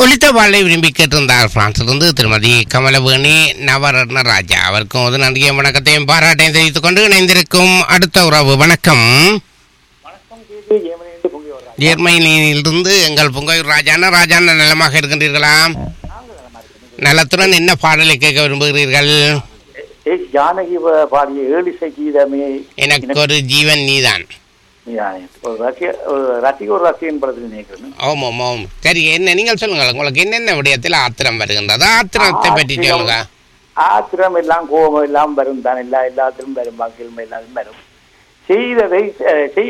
ஒலித்த வாழை விரும்பி கேட்டிருந்தார் பிரான்சிலிருந்து திருமதி கமலவேணி நவரத்ன ராஜா அவருக்கும் ஒரு நன்றியும் வணக்கத்தையும் பாராட்டையும் தெரிவித்துக் கொண்டு இணைந்திருக்கும் அடுத்த உறவு வணக்கம் ஜெர்மனியிலிருந்து எங்கள் பொங்கையூர் ராஜான ராஜான நலமாக இருக்கின்றீர்களா நலத்துடன் என்ன பாடலை கேட்க விரும்புகிறீர்கள் எஸ் ஜானகி பா- பாடிய ஏழிசை கீதமே எனக்கு ஒரு ஜீவன் நீதான் நீதானே. ஒரு ரசிக ஒரு ரசிக ஒரு ரசிகன் படத்தில் நினைக்கிறேன் ஓம் ஓம் ஓம் சரி என்ன நீங்கள் சொல்லுங்கள் உங்களுக்கு என்னென்ன விடயத்தில் ஆத்திரம் வருகின்றது ஆத்திரத்தை பற்றி ஆத்திரம். சொல்லுங்க ஆத்திரம் எல்லாம் கோபம் எல்லாம் வரும் தான் எல்லா எல்லாத்திலும் வரும் வாக்கிலும் எல்லாம் வரும் செய்ததை அஹ், செய்ய